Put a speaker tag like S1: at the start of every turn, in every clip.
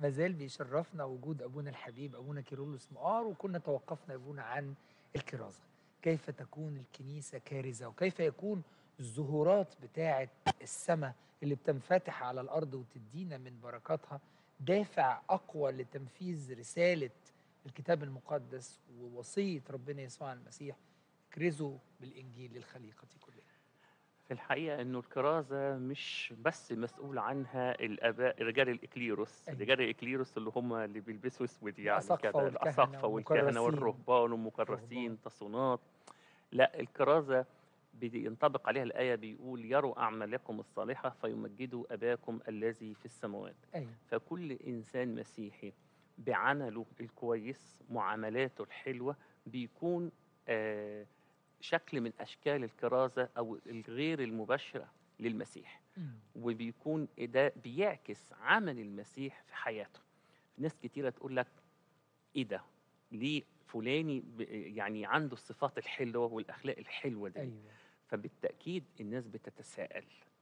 S1: ما زال بيشرفنا وجود ابونا الحبيب ابونا كيرلس مقار وكنا توقفنا يا ابونا عن الكرازه كيف تكون الكنيسه كارزه وكيف يكون الظهورات بتاعه السماء اللي بتنفتح على الارض وتدينا من بركاتها دافع اقوى لتنفيذ رساله الكتاب المقدس ووصيه ربنا يسوع المسيح اكرزوا بالانجيل للخليقه كلها
S2: في الحقيقة إنه الكرازة مش بس مسؤول عنها الآباء رجال الإكليروس،
S1: أيوة.
S2: رجال الإكليروس اللي هم اللي بيلبسوا أسود يعني
S1: الأساقفة
S2: كده
S1: والكهنة
S2: الأساقفة والكهنة
S1: والمكرسين.
S2: والرهبان
S1: الرهبان.
S2: والمكرسين تصونات. لا الكرازة بينطبق عليها الآية بيقول يروا أعمالكم الصالحة فيمجدوا أباكم الذي في السماوات.
S1: ايوه
S2: فكل إنسان مسيحي بعمله الكويس معاملاته الحلوة بيكون آه شكل من أشكال الكرازة أو الغير المباشرة للمسيح
S1: مم.
S2: وبيكون ده بيعكس عمل المسيح في حياته ناس كتيرة تقول لك إيه ده ليه فلاني ب- يعني عنده الصفات الحلوة والأخلاق الحلوة دي
S1: ايوه
S2: فبالتأكيد الناس بتتساءل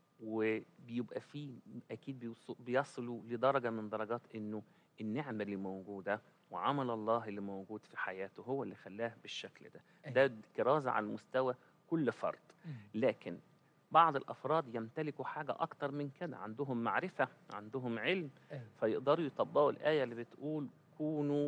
S2: وبيبقى فيه أكيد بيوص- بيصلوا لدرجة من درجات إنه النعمة اللي موجودة وعمل الله اللي موجود في حياته هو اللي خلاه بالشكل ده
S1: أيوة.
S2: ده كرازة على مستوى كل فرد
S1: مم.
S2: لكن بعض الأفراد يمتلكوا حاجة أكتر من كده عندهم معرفة عندهم علم
S1: أيوة.
S2: فيقدروا يطبقوا الآية اللي بتقول كونوا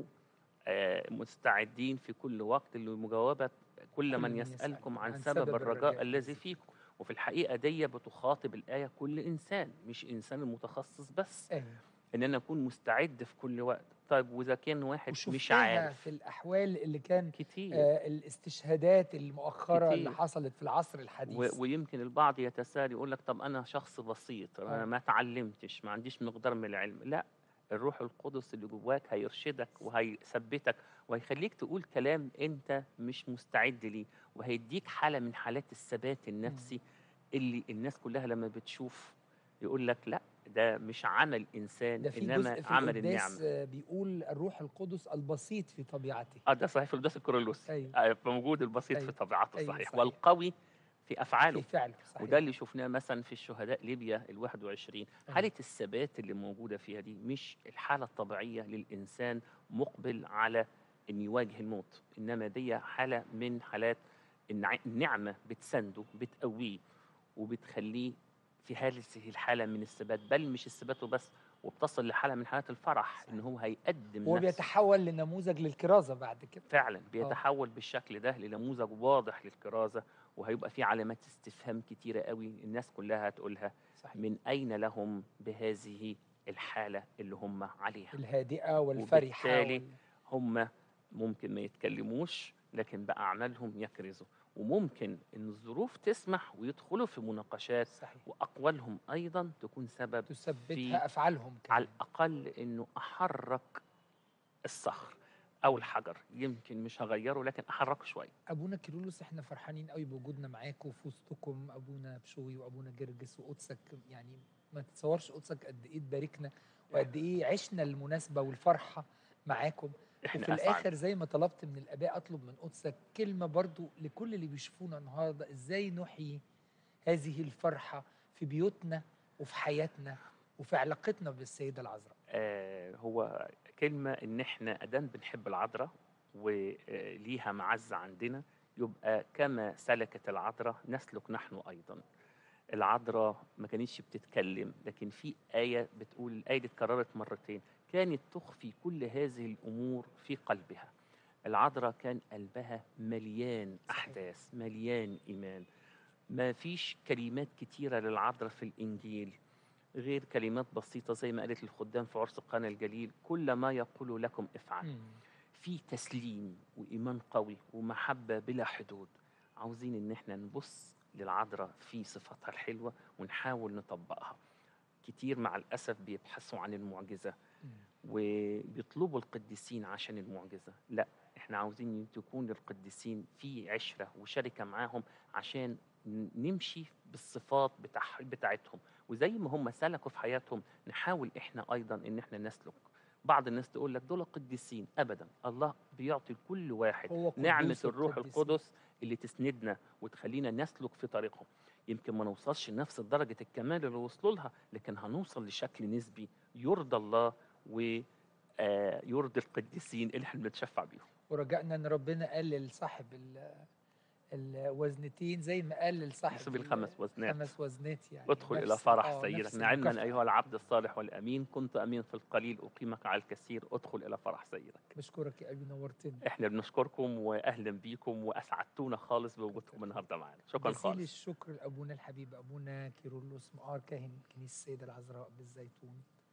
S2: آه، مستعدين في كل وقت لمجاوبة كل من يسألكم عن سبب الرجاء الذي فيكم وفي الحقيقة دي بتخاطب الآية كل إنسان مش إنسان المتخصص بس
S1: ايوه
S2: إن أنا أكون مستعد في كل وقت طيب وإذا كان واحد مش
S1: وشفتها
S2: عارف
S1: في الاحوال اللي كان
S2: كتير
S1: آه الاستشهادات المؤخره اللي
S2: كتير.
S1: حصلت في العصر
S2: و-
S1: الحديث
S2: ويمكن البعض يتساءل يقول لك طب انا شخص بسيط انا
S1: آه.
S2: ما تعلمتش ما عنديش مقدار من العلم لا الروح القدس اللي جواك هيرشدك وهيثبتك وهيخليك تقول كلام انت مش مستعد ليه وهيديك حاله من حالات الثبات النفسي اللي الناس كلها لما بتشوف يقول لك لا ده مش عمل انسان
S1: ده في
S2: انما
S1: جزء في
S2: عمل
S1: القداس
S2: النعمه
S1: آه، بيقول الروح القدس البسيط في طبيعته
S2: اه ده صحيح في القداس الكورولوسي
S1: أيوة.
S2: آه، موجود البسيط
S1: أيوة.
S2: في طبيعته
S1: أيوة،
S2: صحيح
S1: صحيح.
S2: والقوي في افعاله
S1: في فعله صحيح
S2: وده اللي شفناه مثلا في الشهداء ليبيا ال 21
S1: أيوة.
S2: حالة الثبات اللي موجودة فيها دي مش الحالة الطبيعية للإنسان مقبل على إن يواجه الموت إنما دي حالة من حالات النع- النعمة بتسنده بتقويه وبتخليه في هذه الحالة من الثبات بل مش الثبات وبس وبتصل لحالة من حالات الفرح إن هو هيقدم
S1: هو
S2: نفسه
S1: بيتحول لنموذج للكرازه بعد كده
S2: فعلا بيتحول بالشكل ده لنموذج واضح للكرازة وهيبقى في علامات استفهام كتيرة قوي الناس كلها هتقولها
S1: صحيح
S2: من أين لهم بهذه الحالة اللي هم عليها
S1: الهادئه والفرحه
S2: وبالتالي
S1: وال...
S2: هم ممكن ما يتكلموش لكن بأعمالهم يكرزوا وممكن إن الظروف تسمح ويدخلوا في مناقشات
S1: صحيح
S2: وأقوالهم أيضا تكون سبب في
S1: تثبتها افعالهم
S2: على
S1: كمان
S2: الأقل إنه أحرك الصخر أو الحجر يمكن مش هغيره لكن أحركه شوية
S1: ابونا كيرلس احنا فرحانين قوي بوجودنا معاكم في وسطكم ابونا بشوي وابونا جرجس وقدسك يعني ما تتصورش قدسك قد ايه تباركنا وقد ايه عشنا المناسبه والفرحه معاكم
S2: إحنا
S1: وفي
S2: أسعد
S1: الاخر زي ما طلبت من الاباء اطلب من قدسك كلمه برضو لكل اللي بيشوفونا النهارده ازاي نحيي هذه الفرحه في بيوتنا وفي حياتنا وفي علاقتنا بالسيده العذراء
S2: آه هو كلمة إن إحنا أدام بنحب العذراء وليها معزة عندنا يبقى كما سلكت العذراء نسلك نحن أيضا العذراء ما كانتش بتتكلم لكن في آية بتقول الآية دي اتكررت مرتين كانت تخفي كل هذه الأمور في قلبها العذراء كان قلبها مليان
S1: صحيح.
S2: أحداث مليان إيمان ما فيش كلمات كتيرة للعذراء في الإنجيل غير كلمات بسيطة زي ما قالت الخدام في عرس قانا الجليل كل ما يقول لكم افعل
S1: مم.
S2: في تسليم وإيمان قوي ومحبة بلا حدود عاوزين إن احنا نبص للعذراء في صفاتها الحلوة ونحاول نطبقها كتير مع الأسف بيبحثوا عن المعجزة
S1: مم.
S2: وبيطلبوا القديسين عشان المعجزة لا احنا عاوزين تكون القديسين في عشرة وشركة معاهم عشان ن- نمشي بالصفات بتاع بتاعتهم وزي ما هم سلكوا في حياتهم نحاول احنا ايضا ان احنا نسلك بعض الناس تقول لك دول قديسين ابدا الله بيعطي لكل واحد
S1: هو قدوس
S2: نعمة الروح
S1: القديسين.
S2: القدس اللي تسندنا وتخلينا نسلك في طريقهم يمكن ما نوصلش لنفس درجة الكمال اللي وصلوا لها لكن هنوصل لشكل نسبي يرضى الله ويرضي القديسين اللي احنا بنتشفع بيهم
S1: ورجائنا ان ربنا قال لصاحب ال- الوزنتين زي ما قال لصاحب
S2: حسب
S1: ال-
S2: الخمس وزنات
S1: خمس وزنات يعني
S2: ادخل الى
S1: نفس-
S2: فرح
S1: آه،
S2: سيدك
S1: نفس
S2: نعما
S1: المكافأة.
S2: ايها العبد الصالح والامين كنت امين في القليل اقيمك على الكثير ادخل الى فرح سيدك
S1: بشكرك يا قلبي نورتني
S2: احنا بنشكركم واهلا بيكم واسعدتونا خالص بوجودكم النهارده معانا شكرا
S1: جزيل
S2: خالص
S1: الشكر لابونا الحبيب ابونا كيرلس مقار كاهن كنيسه السيده العذراء بالزيتون